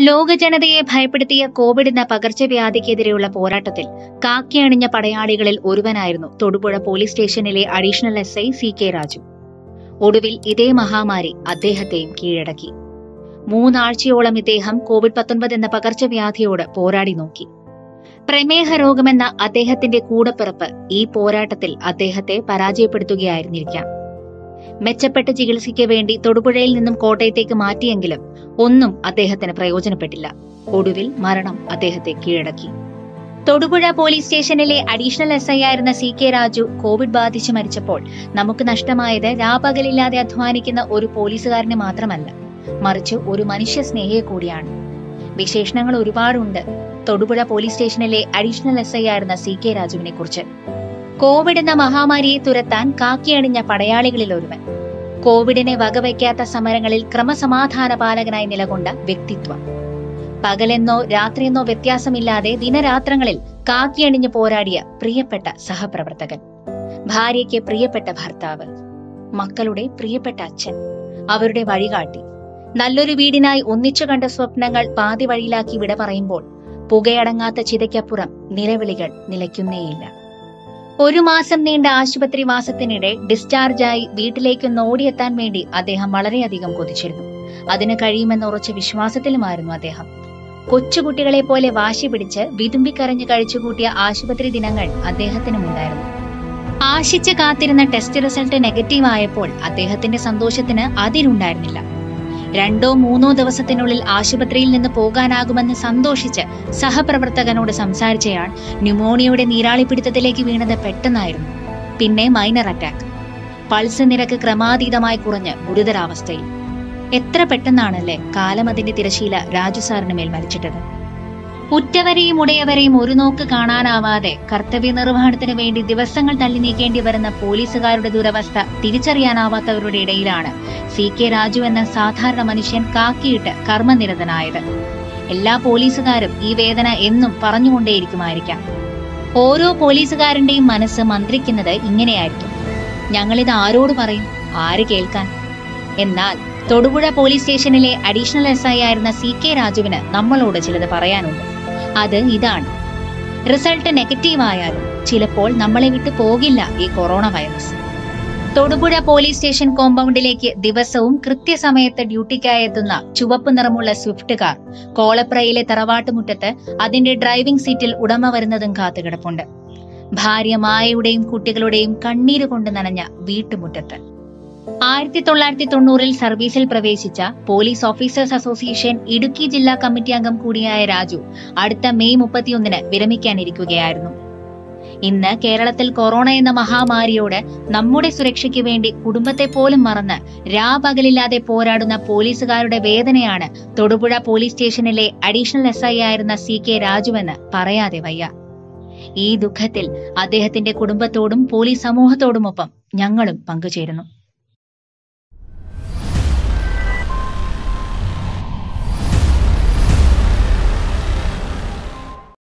ലോക ജനതയെ ഭയപ്പെടുത്തിയ കോവിഡ് എന്ന പകർച്ചവ്യാധിക്കെതിരെയുള്ള പോരാട്ടത്തിൽ കാക്കിയണിഞ്ഞ പടയാളികളിൽ ഒരുവനായിരുന്നു തൊടുപുഴ പോലീസ് സ്റ്റേഷനിലെ additional S I C K Raju ഒടുവിൽ ഇതേ മഹാമാരി അദ്ദേഹത്തെയും കീഴടക്കി മൂന്നാഴ്ചയോളം ഇദ്ദേഹം കോവിഡ് പത്തൊൻപത് എന്ന പകർച്ചവ്യാധിയോട് പോരാടി നോക്കി പ്രമേഹ രോഗമെന്ന അദ്ദേഹത്തിന്റെ കൂടപ്പിറപ്പ് ഈ പോരാട്ടത്തിൽ അദ്ദേഹത്തെ പരാജയപ്പെടുത്തുകയായിരുന്നിരിക്കാം മെച്ചപ്പെട്ട ചികിത്സയ്ക്ക് വേണ്ടി തൊടുപുഴയിൽ നിന്നും കോട്ടയത്തേക്ക് മാറ്റിയെങ്കിലും ഒന്നും അദ്ദേഹത്തിന് പ്രയോജനപ്പെട്ടില്ല ഒടുവിൽ മരണം അദ്ദേഹത്തെ കീഴടക്കി തൊടുപുഴ പോലീസ് സ്റ്റേഷനിലെ അഡീഷണൽ എസ് ഐ ആയിരുന്ന സി കെ രാജു കോവിഡ് ബാധിച്ച് മരിച്ചപ്പോൾ നമുക്ക് നഷ്ടമായത് രാപകലില്ലാതെ അധ്വാനിക്കുന്ന ഒരു പോലീസുകാരനെ മാത്രമല്ല മറിച്ച് ഒരു മനുഷ്യ സ്നേഹിയെ കൂടിയാണ് വിശേഷണങ്ങൾ ഒരുപാടുണ്ട് തൊടുപുഴ പോലീസ് സ്റ്റേഷനിലെ അഡീഷണൽ എസ് ഐ ആയിരുന്ന സി കെ രാജുവിനെ കുറിച്ച് കോവിഡ് എന്ന മഹാമാരിയെ തുരത്താൻ കാക്കിയണിഞ്ഞ പടയാളികളിൽ ഒരുവൻ കോവിഡിനെ വകവയ്ക്കാത്ത സമരങ്ങളിൽ ക്രമസമാധാന പാലകനായി നിലകൊണ്ട വ്യക്തിത്വം പകലെന്നോ രാത്രിയെന്നോ വ്യത്യാസമില്ലാതെ ദിനരാത്രങ്ങളിൽ കാക്കിയണിഞ്ഞ് പോരാടിയ പ്രിയപ്പെട്ട സഹപ്രവർത്തകൻ ഭാര്യയ്ക്ക് പ്രിയപ്പെട്ട ഭർത്താവ് മക്കളുടെ പ്രിയപ്പെട്ട അച്ഛൻ അവരുടെ വഴികാട്ടി നല്ലൊരു വീടിനായി ഒന്നിച്ചു കണ്ട സ്വപ്നങ്ങൾ പാതി വഴിയിലാക്കി വിട പറയുമ്പോൾ പുകയടങ്ങാത്ത ചിതയ്ക്കപ്പുറം നിലവിളികൾ നിലയ്ക്കുന്നേയില്ല ഒരു മാസം നീണ്ട ആശുപത്രി വാസത്തിനിടെ ഡിസ്ചാർജായി വീട്ടിലേക്കൊന്ന് ഓടിയെത്താൻ വേണ്ടി അദ്ദേഹം വളരെയധികം കൊതിച്ചിരുന്നു അതിന് കഴിയുമെന്ന ഉറച്ച വിശ്വാസത്തിലുമായിരുന്നു അദ്ദേഹം കൊച്ചുകുട്ടികളെ പോലെ വാശി പിടിച്ച് വിതുമ്പിക്കരഞ്ഞ് കഴിച്ചുകൂട്ടിയ ആശുപത്രി ദിനങ്ങൾ അദ്ദേഹത്തിനുമുണ്ടായിരുന്നു ആശിച്ച് കാത്തിരുന്ന ടെസ്റ്റ് റിസൾട്ട് നെഗറ്റീവ് ആയപ്പോൾ അദ്ദേഹത്തിന്റെ സന്തോഷത്തിന് അതിരുണ്ടായിരുന്നില്ല രണ്ടോ മൂന്നോ ദിവസത്തിനുള്ളിൽ ആശുപത്രിയിൽ നിന്ന് പോകാനാകുമെന്ന് സന്തോഷിച്ച് സഹപ്രവർത്തകനോട് സംസാരിച്ചയാൾ ന്യൂമോണിയയുടെ നീരാളിപ്പിടുത്തത്തിലേക്ക് വീണത് പെട്ടെന്നായിരുന്നു പിന്നെ മൈനർ അറ്റാക്ക് പൾസ് നിരക്ക് ക്രമാതീതമായി കുറഞ്ഞ് ഗുരുതരാവസ്ഥയിൽ എത്ര പെട്ടെന്നാണല്ലേ കാലം അതിന്റെ തിരശീല രാജു സാറിന് മേൽ വലിച്ചിട്ടത് ഉറ്റവരെയും ഉടയവരെയും ഒരു നോക്ക് കാണാനാവാതെ കർത്തവ്യ നിർവഹണത്തിന് വേണ്ടി ദിവസങ്ങൾ തള്ളി നീക്കേണ്ടി വരുന്ന പോലീസുകാരുടെ ദുരവസ്ഥ തിരിച്ചറിയാനാവാത്തവരുടെ ഇടയിലാണ് സി കെ രാജു എന്ന സാധാരണ മനുഷ്യൻ കാക്കിയിട്ട് കർമ്മനിരതനായത് എല്ലാ പോലീസുകാരും ഈ വേദന എന്നും പറഞ്ഞുകൊണ്ടേയിരിക്കുമായിരിക്കാം ഓരോ പോലീസുകാരന്റെയും മനസ്സ് മന്ത്രിക്കുന്നത് ഇങ്ങനെയായിരിക്കും ഞങ്ങളിത് ആരോട് പറയും ആര് കേൾക്കാൻ എന്നാൽ തൊടുപുഴ പോലീസ് സ്റ്റേഷനിലെ അഡീഷണൽ എസ് ഐ ആയിരുന്ന സി കെ രാജുവിന് നമ്മളോട് ചിലത് പറയാനുണ്ട് അത് ഇതാണ് റിസൾട്ട് നെഗറ്റീവ് ആയാലും ചിലപ്പോൾ നമ്മളെ വിട്ടു പോകില്ല ഈ corona virus Thodupuzha police station കോമ്പൗണ്ടിലേക്ക് ദിവസവും കൃത്യസമയത്ത് ഡ്യൂട്ടിക്കായി എത്തുന്ന ചുവപ്പ് നിറമുള്ള സ്വിഫ്റ്റ് കാർ കോളപ്രയിലെ തറവാട്ടുമുറ്റത്ത് അതിന്റെ ഡ്രൈവിംഗ് സീറ്റിൽ ഉടമ വരുന്നതും കാത്തുകിടപ്പുണ്ട് ഭാര്യ മായയുടെയും കുട്ടികളുടെയും കണ്ണീര് കൊണ്ട് നനഞ്ഞ വീട്ടുമുറ്റത്ത് ആയിരത്തി തൊള്ളായിരത്തി തൊണ്ണൂറിൽ സർവീസിൽ പ്രവേശിച്ച പോലീസ് ഓഫീസേഴ്സ് അസോസിയേഷൻ ഇടുക്കി ജില്ലാ കമ്മിറ്റി അംഗം കൂടിയായ രാജു അടുത്ത മെയ് മുപ്പത്തിയൊന്നിന് വിരമിക്കാനിരിക്കുകയായിരുന്നു ഇന്ന് കേരളത്തിൽ കൊറോണ എന്ന മഹാമാരിയോട് നമ്മുടെ സുരക്ഷയ്ക്ക് വേണ്ടി കുടുംബത്തെ പോലും മറന്ന് രാപകലില്ലാതെ പോരാടുന്ന പോലീസുകാരുടെ വേദനയാണ് തൊടുപുഴ പോലീസ് സ്റ്റേഷനിലെ അഡീഷണൽ എസ് ഐ ആയിരുന്ന സി കെ രാജുവെന്ന് പറയാതെ വയ്യ ഈ ദുഃഖത്തിൽ അദ്ദേഹത്തിന്റെ കുടുംബത്തോടും പോലീസ് സമൂഹത്തോടുമൊപ്പം ഞങ്ങളും പങ്കുചേരുന്നു